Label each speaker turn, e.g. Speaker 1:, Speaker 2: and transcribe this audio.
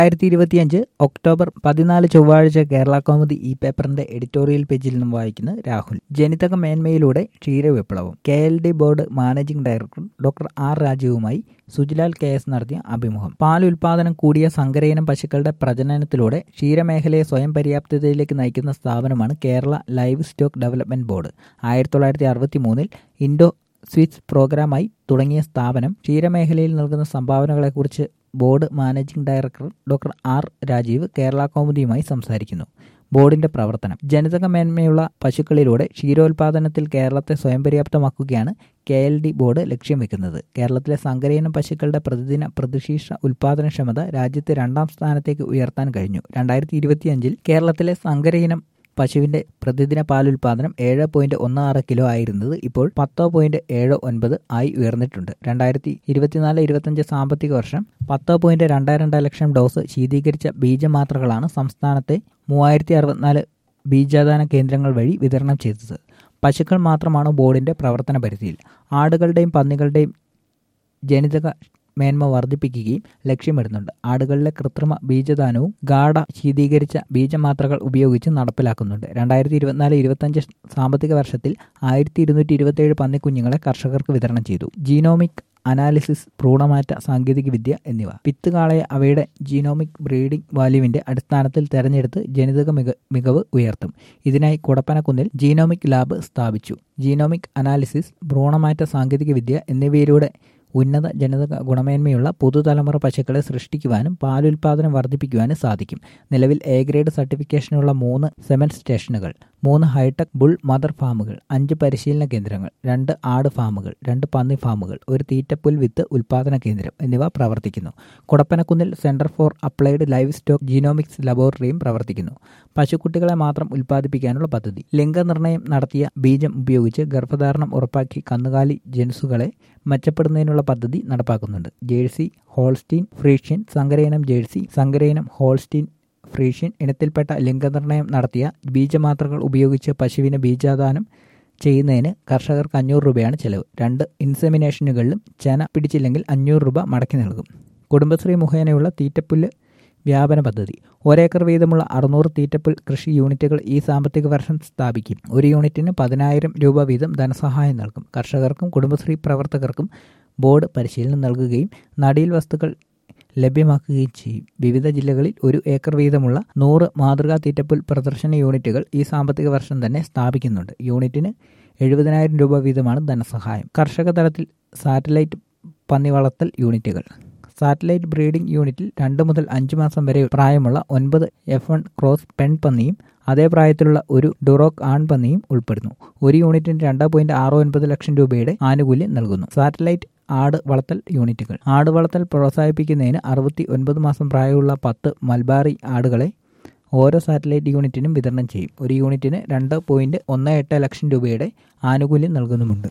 Speaker 1: രണ്ടായിരത്തി ഇരുപത്തിയഞ്ച് ഒക്ടോബർ പതിനാല് ചൊവ്വാഴ്ച കേരള കൗമുദി ഈ പേപ്പറിന്റെ എഡിറ്റോറിയൽ പേജിൽ നിന്നും വായിക്കുന്ന രാഹുൽ ജനിതക മേന്മയിലൂടെ ക്ഷീരവിപ്ലവം K L D board managing director doctor R രാജീവുമായി സുജിലാൽ കെ എസ് നടത്തിയ അഭിമുഖം പാൽ ഉൽപാദനം കൂടിയ സങ്കരയിനം പശുക്കളുടെ പ്രജനനത്തിലൂടെ ക്ഷീരമേഖലയെ സ്വയം പര്യാപ്തതയിലേക്ക് നയിക്കുന്ന സ്ഥാപനമാണ് Kerala livestock development board ആയിരത്തി തൊള്ളായിരത്തി അറുപത്തി മൂന്നിൽ ഇൻഡോ സ്വിച്ച് പ്രോഗ്രാമായി തുടങ്ങിയ സ്ഥാപനം ക്ഷീരമേഖലയിൽ നൽകുന്ന സംഭാവനകളെക്കുറിച്ച് board managing director doctor R Rajeev Kerala കൗമുദിയുമായി സംസാരിക്കുന്നു ബോർഡിന്റെ പ്രവർത്തനം ജനിതക മേന്മയുള്ള പശുക്കളിലൂടെ ക്ഷീരോത്പാദനത്തിൽ കേരളത്തെ സ്വയം പര്യാപ്തമാക്കുകയാണ് കെ എൽ ഡി ബോർഡ് ലക്ഷ്യം വെക്കുന്നത് കേരളത്തിലെ സങ്കരയിനം പശുക്കളുടെ പ്രതിദിന പ്രതിശീർഷ ഉൽപാദനക്ഷമത രാജ്യത്തെ രണ്ടാം സ്ഥാനത്തേക്ക് ഉയർത്താൻ കഴിഞ്ഞു രണ്ടായിരത്തി ഇരുപത്തിയഞ്ചിൽ കേരളത്തിലെ സങ്കരയിനം പശുവിന്റെ പ്രതിദിന പാലുൽപാദനം ഏഴ് പോയിന്റ് ഒന്ന് ആറ് കിലോ ആയിരുന്നത് ഇപ്പോൾ പത്ത് പോയിന്റ് ഏഴ് ഒൻപത് ആയി ഉയർന്നിട്ടുണ്ട് രണ്ടായിരത്തി ഇരുപത്തിനാല് ഇരുപത്തഞ്ച് സാമ്പത്തിക വർഷം പത്ത് പോയിന്റ് രണ്ട് രണ്ട് ലക്ഷം ഡോസ് ശീതീകരിച്ച ബീജമാത്രകളാണ് സംസ്ഥാനത്തെ മൂവായിരത്തി അറുപത്തിനാല് ബീജാദാന കേന്ദ്രങ്ങൾ വഴി വിതരണം ചെയ്തത് പശുക്കൾ മാത്രമാണ് ബോർഡിന്റെ പ്രവർത്തന പരിധിയിൽ ആടുകളുടെയും പന്നികളുടെയും ജനിതക മേന്മ വർദ്ധിപ്പിക്കുകയും ലക്ഷ്യമിടുന്നുണ്ട് ആടുകളിലെ കൃത്രിമ ബീജദാനവും ഗാഢ ശീതീകരിച്ച ബീജമാത്രകൾ ഉപയോഗിച്ച് നടപ്പിലാക്കുന്നുണ്ട് രണ്ടായിരത്തി ഇരുപത്തിനാല് ഇരുപത്തഞ്ച് സാമ്പത്തിക വർഷത്തിൽ ആയിരത്തി ഇരുന്നൂറ്റി ഇരുപത്തിയേഴ് പന്നിക്കുഞ്ഞുങ്ങളെ കർഷകർക്ക് വിതരണം ചെയ്തു ജീനോമിക് അനാലിസിസ് ഭ്രൂണമാറ്റ സാങ്കേതികവിദ്യ എന്നിവ പിത്തുകാളയെ അവയുടെ ജീനോമിക് ബ്രീഡിംഗ് വാല്യൂവിന്റെ അടിസ്ഥാനത്തിൽ തെരഞ്ഞെടുത്ത് ജനിതക മിക മികവ് ഉയർത്തും ഇതിനായി കുടപ്പനക്കുന്നിൽ ജീനോമിക് ലാബ് സ്ഥാപിച്ചു ജീനോമിക് അനാലിസിസ് ഭ്രൂണമാറ്റ സാങ്കേതികവിദ്യ എന്നിവയിലൂടെ ഉന്നത ജനിതക ഗുണമേന്മയുള്ള പുതുതലമുറ പശുക്കളെ സൃഷ്ടിക്കുവാനും പാലുൽപാദനം വർദ്ധിപ്പിക്കുവാനും സാധിക്കും നിലവിൽ എ ഗ്രേഡ് സർട്ടിഫിക്കേഷനുള്ള മൂന്ന് സെമൻ സ്റ്റേഷനുകൾ മൂന്ന് ഹൈടെക് ബുൾ മദർ ഫാമുകൾ അഞ്ച് പരിശീലന കേന്ദ്രങ്ങൾ രണ്ട് ആട് ഫാമുകൾ രണ്ട് പന്നി ഫാമുകൾ ഒരു തീറ്റപ്പുൽ വിത്ത് ഉൽപാദന കേന്ദ്രം എന്നിവ പ്രവർത്തിക്കുന്നു കുടപ്പനക്കുന്നിൽ centre for applied livestock genomics ലബോറട്ടറിയും പ്രവർത്തിക്കുന്നു പശുക്കുട്ടികളെ മാത്രം ഉൽപ്പാദിപ്പിക്കാനുള്ള പദ്ധതി ലിംഗനിർണ്ണയം നടത്തിയ ബീജം ഉപയോഗിച്ച് ഗർഭധാരണം ഉറപ്പാക്കി കന്നുകാലി ജനുസുകളെ മെച്ചപ്പെടുന്നതിനുള്ള പദ്ധതി നടപ്പാക്കുന്നുണ്ട് ജേഴ്സി ഹോൾസ്റ്റീൻ ഫ്രീഷ്യൻ സങ്കരയിനം ജേഴ്സി സങ്കരയിനം ഹോൾസ്റ്റീൻ ഫ്രീഷ്യൻ ഇനത്തിൽപ്പെട്ട ലിംഗനിർണ്ണയം നടത്തിയ ബീജമാത്രകൾ ഉപയോഗിച്ച് പശുവിന് ബീജാദാനം ചെയ്യുന്നതിന് കർഷകർക്ക് അഞ്ഞൂറ് രൂപയാണ് ചെലവ് രണ്ട് ഇൻസെമിനേഷനുകളിലും ചെന പിടിച്ചില്ലെങ്കിൽ അഞ്ഞൂറ് രൂപ മടക്കി നൽകും കുടുംബശ്രീ മുഖേനയുള്ള തീറ്റപ്പുല്ല് വ്യാപന പദ്ധതി ഒരേക്കർ വീതമുള്ള അറുന്നൂറ് തീറ്റപ്പുൽ കൃഷി യൂണിറ്റുകൾ ഈ സാമ്പത്തിക വർഷം സ്ഥാപിക്കും ഒരു യൂണിറ്റിന് പതിനായിരം രൂപ വീതം ധനസഹായം നൽകും കർഷകർക്കും കുടുംബശ്രീ പ്രവർത്തകർക്കും ബോർഡ് പരിശീലനം നൽകുകയും നടീൽ വസ്തുക്കൾ ലഭ്യമാക്കുകയും ചെയ്യും വിവിധ ജില്ലകളിൽ ഒരു ഏക്കർ വീതമുള്ള നൂറ് മാതൃകാ തീറ്റപ്പുൽ പ്രദർശന യൂണിറ്റുകൾ ഈ സാമ്പത്തിക വർഷം തന്നെ സ്ഥാപിക്കുന്നുണ്ട് യൂണിറ്റിന് എഴുപതിനായിരം രൂപ വീതമാണ് ധനസഹായം കർഷക തലത്തിൽ സാറ്റലൈറ്റ് പന്നി വളർത്തൽ യൂണിറ്റുകൾ സാറ്റലൈറ്റ് ബ്രീഡിംഗ് യൂണിറ്റിൽ രണ്ട് മുതൽ അഞ്ച് മാസം വരെ പ്രായമുള്ള ഒൻപത് എഫ് വൺ ക്രോസ് പെൺപന്നിയും അതേ പ്രായത്തിലുള്ള ഒരു ഡുറോക്ക് ആൺപന്നിയും ഉൾപ്പെടുന്നു ഒരു യൂണിറ്റിന് രണ്ട് പോയിന്റ് ആറ് ഒൻപത് ലക്ഷം രൂപയുടെ ആനുകൂല്യം നൽകുന്നു സാറ്റലൈറ്റ് ആട് വളർത്തൽ യൂണിറ്റുകൾ ആട് വളർത്തൽ പ്രോത്സാഹിപ്പിക്കുന്നതിന് അറുപത്തി ഒൻപത് മാസം പ്രായമുള്ള പത്ത് മൽബാറി ആടുകളെ ഓരോ സാറ്റലൈറ്റ് യൂണിറ്റിനും വിതരണം ചെയ്യും ഒരു യൂണിറ്റിന് രണ്ട് പോയിന്റ് ഒന്ന് എട്ട് ലക്ഷം രൂപയുടെ ആനുകൂല്യം നൽകുന്നുമുണ്ട്